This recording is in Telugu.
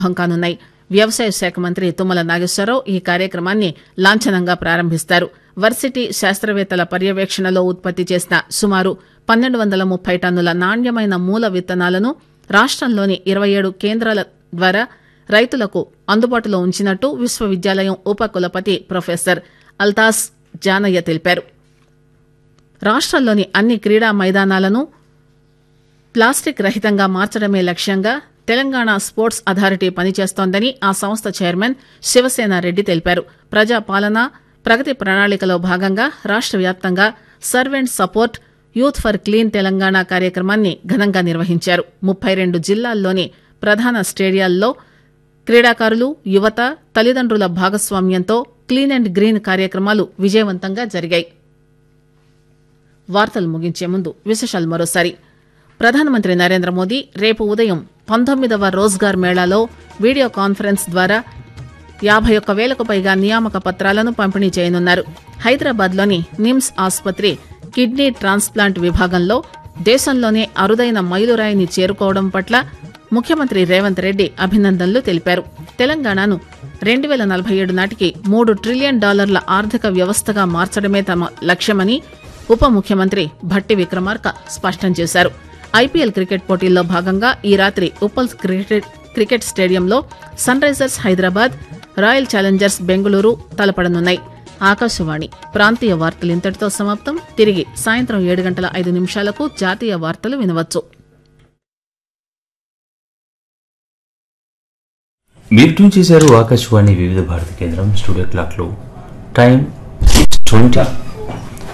ప్రారంభం కానున్నాయి వ్యవసాయ శాఖ మంత్రి తుమ్మల నాగేశ్వరరావు ఈ కార్యక్రమాన్ని లాంఛనంగా ప్రారంభిస్తారు వర్సిటీ శాస్త్రవేత్తల పర్యవేక్షణలో ఉత్పత్తి చేసిన సుమారు పన్నెండు వందల ముప్పై టన్నుల నాణ్యమైన మూల విత్తనాలను రాష్టంలోని ఇరవై ఏడు కేంద్రాల ద్వారా రైతులకు అందుబాటులో ఉంచినట్టు విశ్వవిద్యాలయం ఉపకులపతి ప్రొఫెసర్ అల్తాస్ జానయ్య తెలిపారు రాష్టంలోని అన్ని క్రీడా మైదానాలను ప్లాస్టిక్ రహితంగా మార్చడమే లక్ష్యంగా తెలంగాణ స్పోర్ట్స్ అథారిటీ పనిచేస్తోందని ఆ సంస్థ చైర్మన్ శివసేన రెడ్డి తెలిపారు ప్రజాపాలన ప్రగతి ప్రణాళికలో భాగంగా రాష్ట వ్యాప్తంగా servant support youth for clean Telangana కార్యక్రమాన్ని ఘనంగా నిర్వహించారు ముప్పై రెండు జిల్లాల్లోని ప్రధాన స్టేడియాల్లో క్రీడాకారులు యువత తల్లిదండ్రుల భాగస్వామ్యంతో క్లీన్ అండ్ గ్రీన్ కార్యక్రమాలు విజయవంతంగా జరిగాయి వార్తలు ముగించే ముందు విశేషాలు మరోసారి ప్రధానమంత్రి నరేంద్ర మోదీ రేపు ఉదయం పంతొమ్మిదవ రోజ్గార్ మేళాలో వీడియో కాన్ఫరెన్స్ ద్వారా యాభై ఒక్క వేలకు పైగా నియామక పత్రాలను పంపిణీ చేయనున్నారు హైదరాబాద్లోని నిమ్స్ ఆసుపత్రి కిడ్నీ ట్రాన్స్ప్లాంట్ విభాగంలో దేశంలోనే అరుదైన మైలురాయిని చేరుకోవడం పట్ల ముఖ్యమంత్రి రేవంత్ రెడ్డి అభినందనలు తెలిపారు తెలంగాణను రెండు వేల నలభై ఏడు నాటికి మూడు ట్రిలియన్ డాలర్ల ఆర్థిక వ్యవస్థగా మార్చడమే తమ లక్ష్యమని ఉప ముఖ్యమంత్రి భట్టి విక్రమార్క స్పష్టం చేశారు ఐపీఎల్ క్రికెట్ పోటీల్లో భాగంగా ఈ రాత్రి ఉప్పల్ క్రికెట్ క్రికెట్ స్టేడియంలో sunrisers Hyderabad royal challengers Bengaluru తలపడనున్నాయి ఆకాశవాణి ప్రాంతీయ వార్తలు ఇంతటితో సమాప్తం తిరిగి సాయంత్రం ఏడు గంటల ఐదు నిమిషాలకు జాతీయ వార్తలు వినవచ్చు మీరు ట్యూన్ చేశారు ఆకాశవాణి వివిధ భారతి కేంద్రం స్టూడియో క్లాక్లో టైం సిక్స్ ట్వంటీ